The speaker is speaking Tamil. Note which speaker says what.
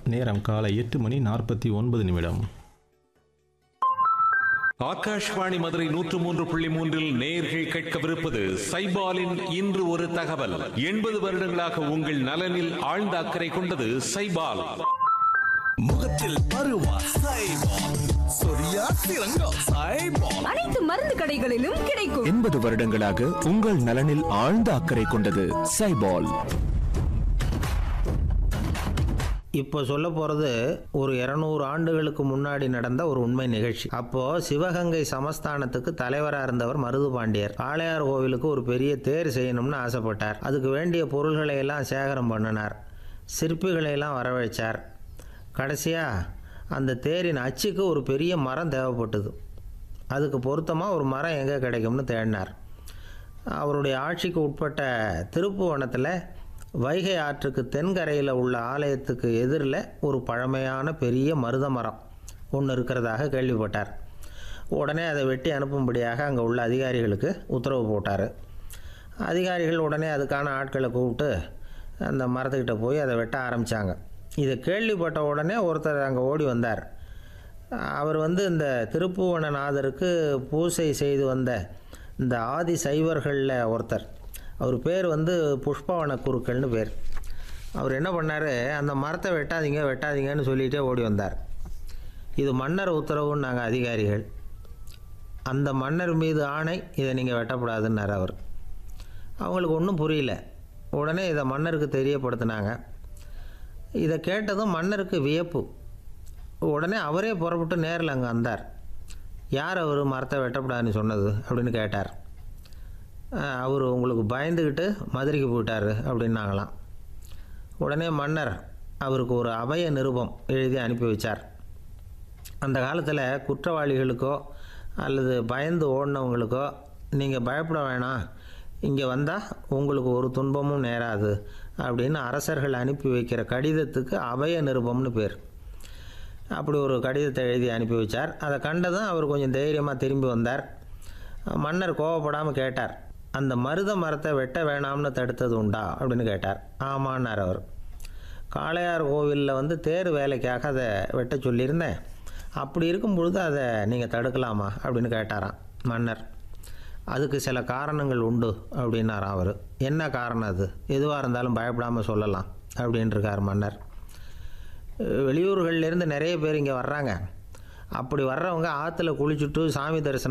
Speaker 1: நேரம் காலை எட்டு மணி நாற்பத்தி ஒன்பது நிமிடம்
Speaker 2: ஆகாஷ்வாணி மதுரை நூற்று மூன்று புள்ளி மூன்றில் நேர்கள் கேட்கவிருப்பது சைபாலின் இன்று ஒரு தகவல் எண்பது வருடங்களாக உங்கள் நலனில் ஆழ்ந்த அக்கறை கொண்டது சைபால்
Speaker 3: முகத்தில் பருவா சைபால் சொரியா சிறங்கா சைபால்
Speaker 4: அனைத்து மருந்து கடைகளிலும் கிடைக்கும்
Speaker 5: எண்பது வருடங்களாக உங்கள் நலனில் ஆழ்ந்த அக்கறை கொண்டது சைபால்
Speaker 6: இப்போ சொல்ல போகிறது ஒரு இரநூறு ஆண்டுகளுக்கு முன்னாடி நடந்த ஒரு உண்மை நிகழ்ச்சி அப்போது சிவகங்கை சமஸ்தானத்துக்கு தலைவராக இருந்தவர் மருது பாண்டியர் ஆளையார் கோவிலுக்கு ஒரு பெரிய தேர் செய்யணும்னு ஆசைப்பட்டார் அதுக்கு வேண்டிய பொருள்களை எல்லாம் சேகரம் பண்ணினார் சிற்பிகளை எல்லாம் வரவழைச்சார் கடைசியாக அந்த தேரின் அச்சுக்கு ஒரு பெரிய மரம் தேவைப்பட்டது அதுக்கு பொருத்தமாக ஒரு மரம் எங்கே கிடைக்கும்னு தேடினார் அவருடைய ஆட்சிக்கு உட்பட்ட திருப்புவனத்தில் வைகை ஆற்றுக்கு தென்கரையில் உள்ள ஆலயத்துக்கு எதிரில் ஒரு பழமையான பெரிய மருத மரம் ஒன்று இருக்கிறதாக கேள்விப்பட்டார் உடனே அதை வெட்டி அனுப்பும்படியாக அங்கே உள்ள அதிகாரிகளுக்கு உத்தரவு போட்டார் அதிகாரிகள் உடனே அதுக்கான ஆட்களை கூப்பிட்டு அந்த மரத்துக்கிட்ட போய் அதை வெட்ட ஆரம்பித்தாங்க இதை கேள்விப்பட்ட உடனே ஒருத்தர் அங்கே ஓடி வந்தார் அவர் வந்து இந்த திருப்புவனநாதருக்கு பூசை செய்து வந்த இந்த ஆதி சைவர்களில் ஒருத்தர் அவர் பேர் வந்து புஷ்பவன குருக்கள்னு பேர் அவர் என்ன பண்ணார் அந்த மரத்தை வெட்டாதீங்க வெட்டாதீங்கன்னு சொல்லிகிட்டே ஓடி வந்தார் இது மன்னர் உத்தரவுன்னு நாங்கள் அதிகாரிகள் அந்த மன்னர் மீது ஆணை இதை நீங்கள் வெட்டக்கூடாதுன்னார் அவர் அவங்களுக்கு ஒன்றும் புரியல உடனே இதை மன்னருக்கு தெரியப்படுத்தினாங்க இதை கேட்டதும் மன்னருக்கு வியப்பு உடனே அவரே புறப்பட்டு நேரில் அங்கே வந்தார் யார் அவர் மரத்தை வெட்டக்கூடாதுன்னு சொன்னது அப்படின்னு கேட்டார் அவர் உங்களுக்கு பயந்துக்கிட்டு மதுரைக்கு போயிட்டார் அப்படின்னாங்களாம் உடனே மன்னர் அவருக்கு ஒரு அபய நிருபம் எழுதி அனுப்பி வச்சார் அந்த காலத்தில் குற்றவாளிகளுக்கோ அல்லது பயந்து ஓடினவங்களுக்கோ நீங்கள் பயப்பட வேணாம் இங்கே வந்தால் உங்களுக்கு ஒரு துன்பமும் நேராது அப்படின்னு அரசர்கள் அனுப்பி வைக்கிற கடிதத்துக்கு அபய நிருபம்னு பேர் அப்படி ஒரு கடிதத்தை எழுதி அனுப்பி வச்சார் அதை கண்டதும் அவர் கொஞ்சம் தைரியமாக திரும்பி வந்தார் மன்னர் கோவப்படாமல் கேட்டார் அந்த மருத மரத்தை வெட்ட வேணாம்னு தடுத்தது உண்டா அப்படின்னு கேட்டார் ஆமான்னார் அவர் காளையார் கோவிலில் வந்து தேர் வேலைக்காக அதை வெட்ட சொல்லியிருந்தேன் அப்படி இருக்கும் பொழுது அதை நீங்கள் தடுக்கலாமா அப்படின்னு கேட்டாராம் மன்னர் அதுக்கு சில காரணங்கள் உண்டு அப்படின்னாராம் அவர் என்ன காரணம் அது எதுவாக இருந்தாலும் பயப்படாமல் சொல்லலாம் அப்படின்ட்டுருக்கார் மன்னர் வெளியூர்கள்லேருந்து நிறைய பேர் இங்கே வர்றாங்க அப்படி வர்றவங்க ஆற்றுல குளிச்சுட்டு சாமி தரிசனம்